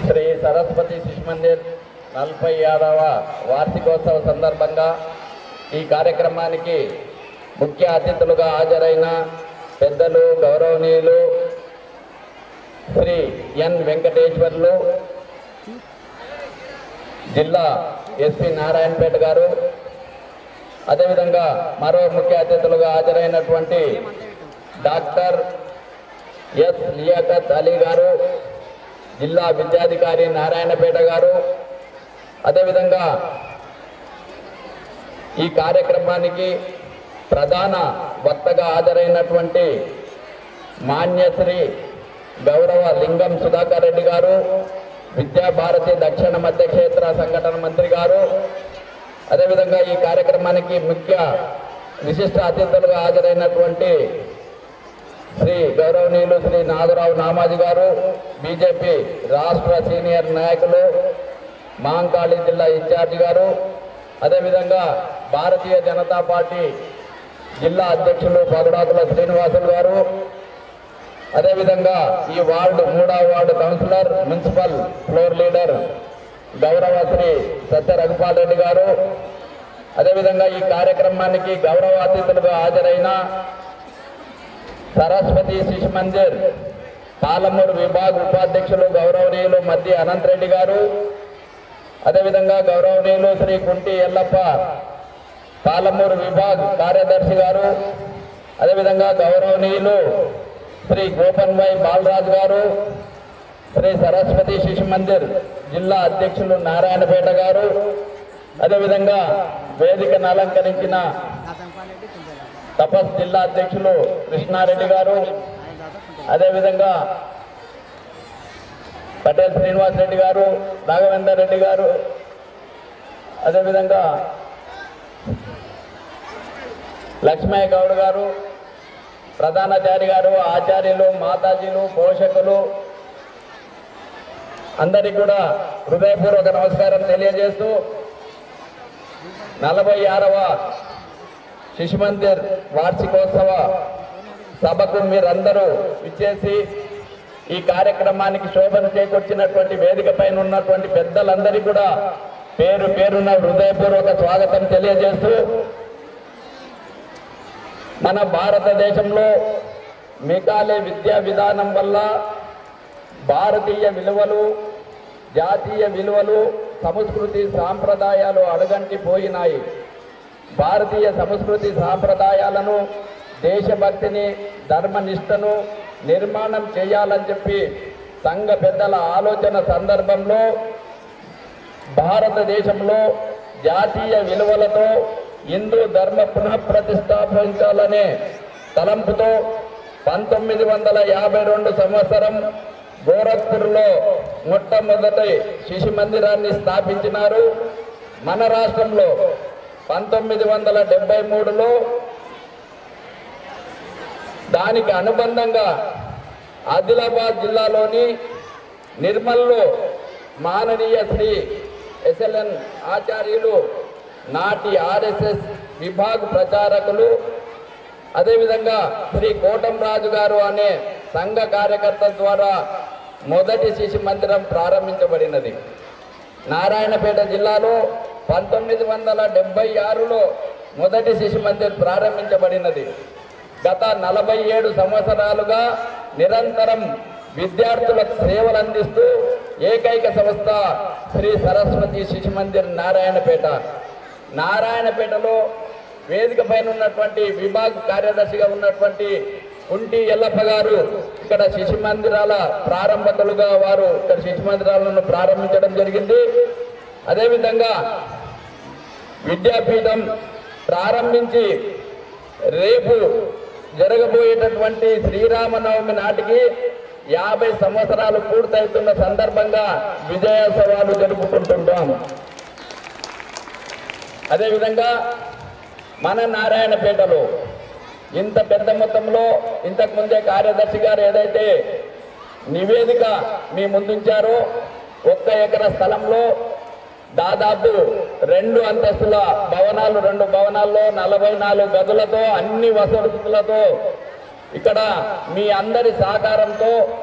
శ్రీ సరస్వతి శిశు మందిర్ నలభై ఆరవ వార్షికోత్సవ సందర్భంగా ఈ కార్యక్రమానికి ముఖ్య అతిథులుగా హాజరైన పెద్దలు గౌరవనీయులు శ్రీ ఎన్ వెంకటేశ్వర్లు జిల్లా ఎస్పి నారాయణపేట గారు అదేవిధంగా మరో ముఖ్య అతిథులుగా హాజరైనటువంటి డాక్టర్ ఎస్ లియాకత్ అలీ గారు జిల్లా విద్యాధికారి నారాయణపేట గారు అదేవిధంగా ఈ కార్యక్రమానికి ప్రధాన వక్తగా హాజరైనటువంటి మాన్యశ్రీ గౌరవ లింగం సుధాకర్ రెడ్డి గారు విద్యాభారతి దక్షిణ మధ్య క్షేత్ర సంఘటన మంత్రి గారు అదేవిధంగా ఈ కార్యక్రమానికి ముఖ్య విశిష్ట అతిథులుగా హాజరైనటువంటి శ్రీ గౌరవనీయులు శ్రీ నాగరావు నామాజీ గారు బీజేపీ రాష్ట్ర సీనియర్ నాయకులు మాంకాళి జిల్లా ఇన్ఛార్జి గారు అదేవిధంగా భారతీయ జనతా పార్టీ జిల్లా అధ్యక్షులు పగడాకుల శ్రీనివాసులు గారు అదేవిధంగా ఈ వార్డు మూడవ ward councillor municipal floor leader గౌరవ శ్రీ సత్య రఘుపాల్ రెడ్డి గారు అదేవిధంగా ఈ కార్యక్రమానికి గౌరవ అతిథులుగా హాజరైన సరస్వతి శిశు మందిర్ పాలమూరు విభాగ్ ఉపాధ్యక్షులు గౌరవనీయులు మధ్య అనంత్ రెడ్డి గారు అదేవిధంగా గౌరవనీయులు శ్రీ కుంటి ఎల్లప్ప పాలమూరు విభాగ్ కార్యదర్శి గారు అదేవిధంగా గౌరవనీయులు శ్రీ గోపన్భాయ్ బాలరాజు గారు శ్రీ సరస్వతి శిశు మందిర్ జిల్లా అధ్యక్షులు నారాయణపేట గారు అదేవిధంగా వేదికను అలంకరించిన తపస్ జిల్లా అధ్యక్షులు కృష్ణారెడ్డి గారు అదేవిధంగా పటేల్ శ్రీనివాస్ రెడ్డి గారు రాఘవేందర్ రెడ్డి గారు అదేవిధంగా లక్ష్మయ్య గౌడ్ గారు ప్రధానాచారి గారు ఆచార్యులు మాతాజీలు పోషకులు అందరికీ కూడా హృదయపూర్వక నమస్కారం తెలియజేస్తూ నలభై ఆరవ శిశు మందిర్ వార్షికోత్సవ సభకు మీరందరూ ఇచ్చేసి ఈ కార్యక్రమానికి శోభను చేకూర్చినటువంటి వేదిక పైన ఉన్నటువంటి పెద్దలందరికీ కూడా పేరు పేరున హృదయపూర్వక స్వాగతం తెలియజేస్తూ మన భారతదేశంలో మిగాలే విద్యా విధానం వల్ల భారతీయ విలువలు జాతీయ విలువలు సంస్కృతి సాంప్రదాయాలు అడగంటి పోయినాయి భారతీయ సంస్కృతి సాంప్రదాయాలను దేశభక్తిని ధర్మనిష్టను నిర్మాణం చేయాలని చెప్పి సంఘ పెద్దల ఆలోచన సందర్భంలో భారతదేశంలో జాతీయ విలువలతో హిందూ ధర్మ పునఃప్రతిష్టాపించాలనే తలంపుతో పంతొమ్మిది వందల యాభై రెండు సంవత్సరం గోరఖ్పూర్లో మొట్టమొదటి శిశు మందిరాన్ని స్థాపించినారు మన రాష్ట్రంలో పంతొమ్మిది వందల డెబ్బై మూడులో దానికి అనుబంధంగా ఆదిలాబాద్ జిల్లాలోని నిర్మల్లో మాననీయ శ్రీ ఎస్ఎల్ఎన్ ఆచార్యులు నాటి ఆర్ఎస్ఎస్ విభాగ్ ప్రచారకులు అదేవిధంగా శ్రీ కోటంరాజు గారు అనే సంఘ కార్యకర్త ద్వారా మొదటి శిశు మందిరం ప్రారంభించబడినది నారాయణపేట జిల్లాలో పంతొమ్మిది వందల డెబ్బై ఆరులో మొదటి శిశు మందిర్ ప్రారంభించబడినది గత నలభై ఏడు సంవత్సరాలుగా నిరంతరం విద్యార్థులకు సేవలు అందిస్తూ ఏకైక సంస్థ శ్రీ సరస్వతి శిశు మందిర్ నారాయణపేట నారాయణపేటలో వేదిక పైన ఉన్నటువంటి విభాగ కార్యదర్శిగా ఉన్నటువంటి కుంటి ఎల్లప్ప గారు ఇక్కడ శిశు మందిరాల ప్రారంభకులుగా వారు ఇక్కడ శిశు మందిరాలను ప్రారంభించడం జరిగింది అదేవిధంగా విద్యాపీఠం ప్రారంభించి రేపు జరగబోయేటటువంటి శ్రీరామనవమి నాటికి యాభై సంవత్సరాలు పూర్తవుతున్న సందర్భంగా విజయోత్సవాలు జరుపుకుంటుంటాం అదేవిధంగా మన నారాయణపేటలో ఇంత పెద్ద మొత్తంలో ఇంతకు ముందే కార్యదర్శి గారు ఏదైతే నివేదిక మీ ముందుంచారో ఒక్క ఎకర స్థలంలో దాదాపు రెండు అంతస్తుల భవనాలు రెండు భవనాల్లో నలభై నాలుగు గదులతో అన్ని వసతులతో ఇక్కడ మీ అందరి సహకారంతో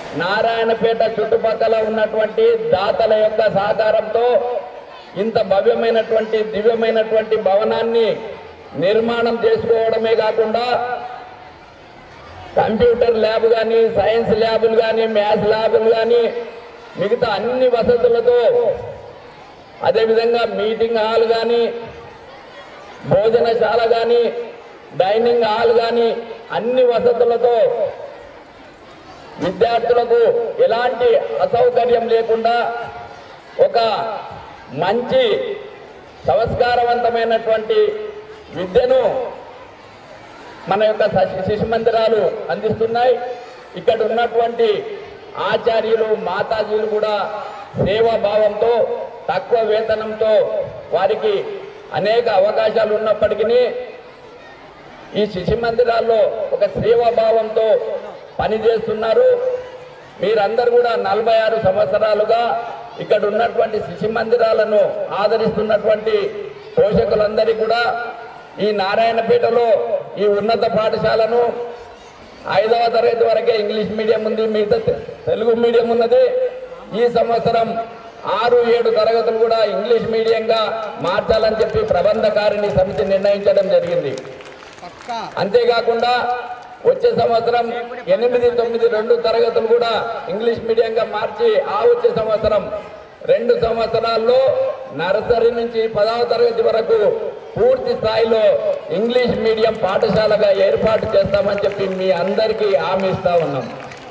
నారాయణపేట చుట్టుపక్కల ఉన్నటువంటి దాతల యొక్క సహకారంతో ఇంత భవ్యమైనటువంటి దివ్యమైనటువంటి భవనాన్ని నిర్మాణం చేసుకోవడమే కాకుండా కంప్యూటర్ ల్యాబ్ కానీ సైన్స్ ల్యాబులు కానీ మ్యాథ్స్ ల్యాబులు కానీ మిగతా అన్ని వసతులతో అదేవిధంగా మీటింగ్ హాల్ కానీ భోజనశాల కానీ డైనింగ్ హాల్ కానీ అన్ని వసతులతో విద్యార్థులకు ఎలాంటి అసౌకర్యం లేకుండా ఒక మంచి సంస్కారవంతమైనటువంటి విద్యను మన యొక్క శశి- శిశు మందిరాలు అందిస్తున్నాయి ఇక్కడ ఉన్నటువంటి ఆచార్యులు మాతాజీలు కూడా సేవాభావంతో తక్కువ వేతనంతో వారికి అనేక అవకాశాలు ఉన్నప్పటికీ ఈ శిశు మందిరాల్లో ఒక సేవాభావంతో పనిచేస్తున్నారు మీరందరూ కూడా నలభై ఆరు సంవత్సరాలుగా ఇక్కడ ఉన్నటువంటి శిశు మందిరాలను ఆదరిస్తున్నటువంటి పోషకులందరికీ కూడా ఈ నారాయణపేటలో ఈ ఉన్నత పాఠశాలను ఐదవ తరగతి వరకే ఇంగ్లీష్ మీడియం ఉంది మిగతా తె- తెలుగు మీడియం ఉన్నది ఈ సంవత్సరం ఆరు ఏడు తరగతులు కూడా ఇంగ్లీష్ మీడియంగా మార్చాలని చెప్పి ప్రబంధకారిణి సమితి నిర్ణయించడం జరిగింది అంతేకాకుండా వచ్చే సంవత్సరం ఎనిమిది తొమ్మిది రెండు తరగతులు కూడా ఇంగ్లీష్ మీడియంగా మార్చి ఆ వచ్చే సంవత్సరం రెండు సంవత్సరాల్లో నర్సరీ నుంచి పదవ తరగతి వరకు పూర్తి స్థాయిలో ఇంగ్లీష్ మీడియం పాఠశాలగా ఏర్పాటు చేస్తామని చెప్పి మీ అందరికీ హామీ ఇస్తా ఉన్నాం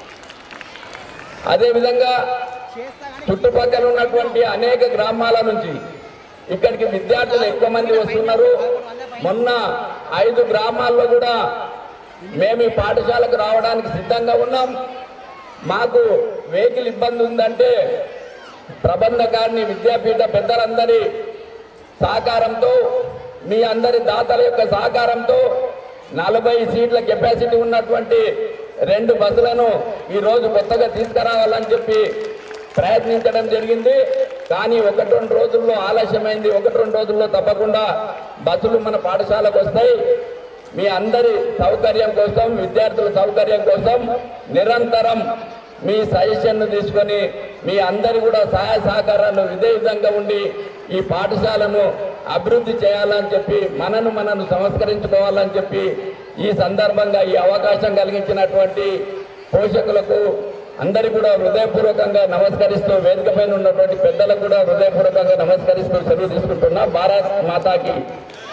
అదేవిధంగా చుట్టుపక్కల ఉన్నటువంటి అనేక గ్రామాల నుంచి ఇక్కడికి విద్యార్థులు ఎక్కువ మంది వస్తున్నారు మొన్న ఐదు గ్రామాల్లో కూడా మేము ఈ పాఠశాలకు రావడానికి సిద్ధంగా ఉన్నాం మాకు వెహికల్ ఇబ్బంది ఉందంటే ప్రబంధకారిని విద్యాపీఠ పెద్దలందరి సహకారంతో మీ అందరి దాతల యొక్క సహకారంతో నలభై సీట్ల కెపాసిటీ ఉన్నటువంటి రెండు బస్సులను ఈరోజు కొత్తగా తీసుకురావాలని చెప్పి ప్రయత్నించడం జరిగింది కానీ ఒకటి రెండు రోజుల్లో ఆలస్యమైంది ఒకటి రెండు రోజుల్లో తప్పకుండా బస్సులు మన పాఠశాలకు వస్తాయి మీ అందరి సౌకర్యం కోసం విద్యార్థుల సౌకర్యం కోసం నిరంతరం మీ సజెషన్ను తీసుకొని మీ అందరి కూడా సహాయ సహకారాలు ఇదే విధంగా ఉండి ఈ పాఠశాలను అభివృద్ధి చేయాలని చెప్పి మనను మనను సంస్కరించుకోవాలని చెప్పి ఈ సందర్భంగా ఈ అవకాశం కలిగించినటువంటి పోషకులకు అందరికీ కూడా హృదయపూర్వకంగా నమస్కరిస్తూ వేదిక పైన ఉన్నటువంటి పెద్దలకు కూడా హృదయపూర్వకంగా నమస్కరిస్తూ సెలవు తీసుకుంటున్నా భారత్ మాతాకి